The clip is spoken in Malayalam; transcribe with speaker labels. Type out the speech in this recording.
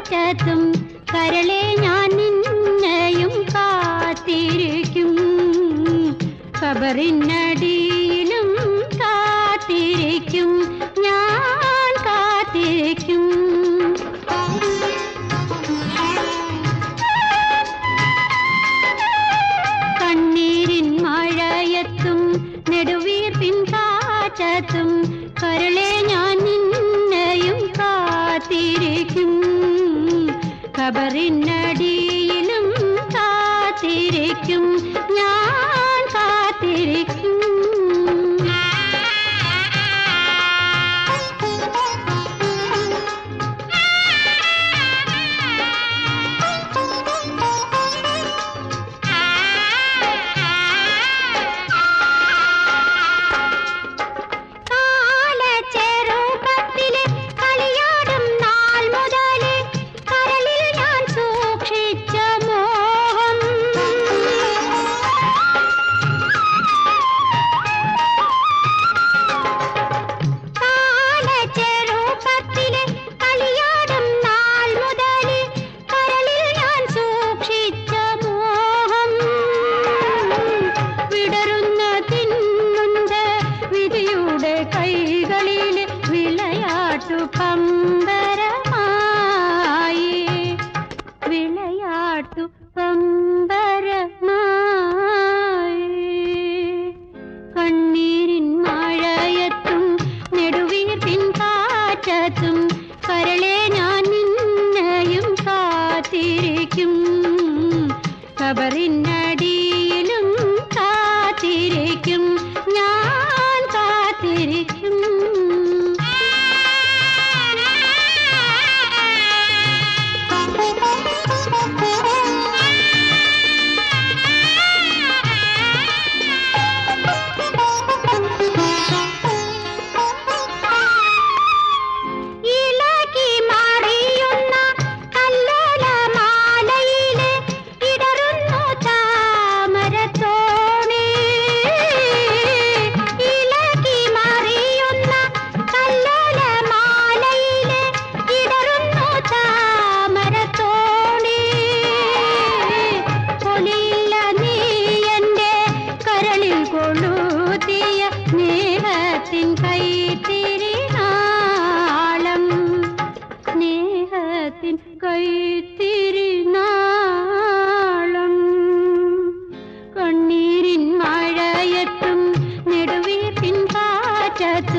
Speaker 1: കാറ്റത്തും കരളെ ഞാൻ നിന്നെയും കാത്തിരിക്കും കബറിനടിയിലും കാത്തിരിക്കും ഞാൻ കാത്തിരിക്കും കണ്ണീരിൻ മഴയത്തും നെടുവീർപ്പിൻ കാറ്റത്തും കരളെ ഞാൻ നിന്നെയും കാത്തിരിക്കും കബറിനടിയിലും കാത്തിരിക്കും ഞാൻ കാത്തിരിക്കും കാലച്ചെറുപ്പത്തിലെ കളിയാടും നാൾ മുതലേ കരളിൽ ഞാൻ സൂക്ഷിച്ച മോഹം കാലച്ചെറുപ്പത്തിലെ കളിയാടും നാൾ മുതലേ കരളിൽ ഞാൻ സൂക്ഷിച്ച മോഹം വിടരുന്ന തിന്നുണ്ട് വിധിയുടെ കൈകളിൽ വിളയാട്ടു പമ്പരമായി വിളയാട്ടു പമ്പരമായി കണ്ണീരിൻ മഴയത്തും നെടുവീർപ്പിൻ കാറ്റത്തും കരളെ ഞാൻ നിന്നെയും കാത്തിരിക്കും കബറിനടിയിലും കാത്തിരിക്കും ഞാൻ കാത്തിരിക്കും ഇളകി മറിയുന്ന കല്ലോലമാലയിലെ ഇടറുന്നു താമരത്തോണി ഇളകി മറിയുന്ന കല്ലോലമാലയിലെ ഇടറുന്നു താമരത്തോണി പൊലിയില്ല നീ എൻ്റെ കരളിൽ കൊളുത്തിയ സ്നേഹത്തിൻ കൈത്തിരി നാളം സ്നേഹത്തിൻ കൈത്തിരി നാളം കണ്ണീരിൻ മഴയത്തും നെടുവീർപ്പിൻ കാറ്റത്തും